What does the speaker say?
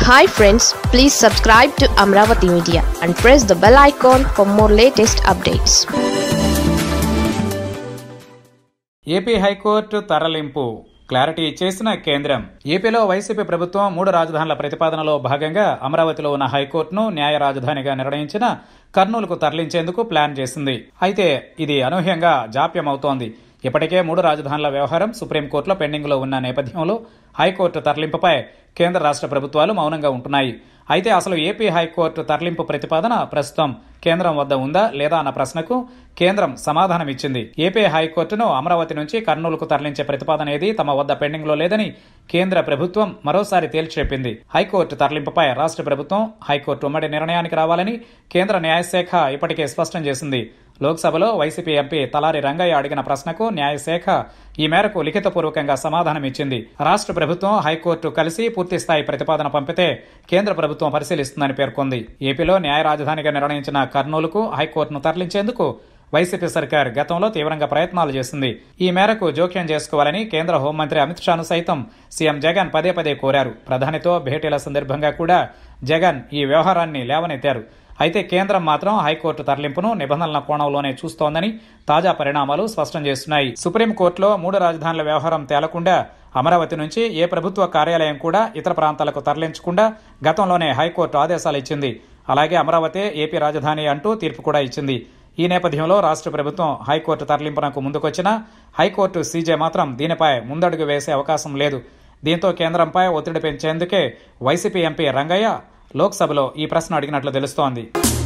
hi friends please subscribe to Amaravati media and press the bell icon for more latest updates AP high court తరలింపు clarity ఇచ్చేసిన కేంద్రం ఏపీలో YCP ప్రభుత్వం మూడు రాజధానుల ప్రతిపాదనలో భాగంగా అమరావతిలో ఉన్న హైకోర్టును న్యాయ రాజధానిగా నిర్ణయించిన కర్నూలుకు తరలించేందుకు ప్లాన్ చేసింది అయితే ఇది అనూహ్యంగా జాప్యం అవుతోంది ఇప్పటికే మూడు రాజధానుల వ్యవహారం సుప్రీంకోర్టులో పెండింగ్లో ఉన్న నేపథ్యంలో హైకోర్టు తరలింపుపై కేంద్ర రాష్ట్ర ప్రభుత్వాలు మౌనంగా ఉంటున్నాయి అయితే అసలు ఏపీ హైకోర్టు తరలింపు ప్రతిపాదన ప్రస్తుతం కేంద్రం వద్ద ఉందా లేదా అన్న ప్రశ్నకు కేంద్రం సమాధానం ఇచ్చింది ఏపీ హైకోర్టును అమరావతి నుంచి కర్నూలుకు తరలించే ప్రతిపాదన ఏది తమ వద్ద పెండింగ్ లో లేదని కేంద్ర ప్రభుత్వం మరోసారి తేల్చి చెప్పింది హైకోర్టు తరలింపుపై రాష్ట్ర ప్రభుత్వం హైకోర్టు ఉమ్మడి నిర్ణయానికి రావాలని కేంద్ర న్యాయశాఖ ఇప్పటికే స్పష్టం చేసింది లోక్సభలో వైసీపీ ఎంపీ తలారి రంగయ్య అడిగిన ప్రశ్నకు న్యాయశాఖ ఈ మేరకు లిఖితపూర్వకంగా సమాధానం ఇచ్చింది రాష్ట్ర ప్రభుత్వం హైకోర్టు కలిసి పూర్తిస్థాయి ప్రతిపాదన పంపితే కేంద్ర ప్రభుత్వం పరిశీలిస్తుందని పేర్కొంది ఏపీలో న్యాయ రాజధానిగా నిర్ణయించిన కర్నూలుకు హైకోర్టును తరలించేందుకు వైసీపీ సర్కార్ గతంలో తీవ్రంగా ప్రయత్నాలు చేసింది ఈ మేరకు జోక్యం చేసుకోవాలని కేంద్ర హోంమంత్రి అమిత్ షాను సైతం సీఎం జగన్ పదే పదే కోరారు ప్రధానితో భేటీల సందర్భంగా కూడా జగన్ ఈ వ్యవహారాన్ని లేవనెత్తారు అయితే కేంద్రం మాత్రం హైకోర్టు తరలింపును నిబంధనల కోణంలోనే చూస్తోందని తాజా పరిణామాలు స్పష్టం చేస్తున్నాయి సుప్రీంకోర్టులో మూడు రాజధానుల వ్యవహారం తేలకుండా అమరావతి నుంచి ఏ ప్రభుత్వ కార్యాలయం కూడా ఇతర ప్రాంతాలకు తరలించకుండా గతంలోనే హైకోర్టు ఆదేశాలు ఇచ్చింది అలాగే అమరావతి ఏపీ రాజధాని అంటూ తీర్పు కూడా ఇచ్చింది ఈ నేపథ్యంలో రాష్ట్ర ప్రభుత్వం హైకోర్టు తరలింపునకు ముందుకొచ్చినా హైకోర్టు సీజే మాత్రం దీనిపై ముందడుగు వేసే అవకాశం లేదు దీంతో కేంద్రంపై ఒత్తిడి పెంచేందుకే వైసీపీ ఎంపీ రంగయ్య లోక్సభలో ఈ ప్రశ్న అడిగినట్లు తెలుస్తోంది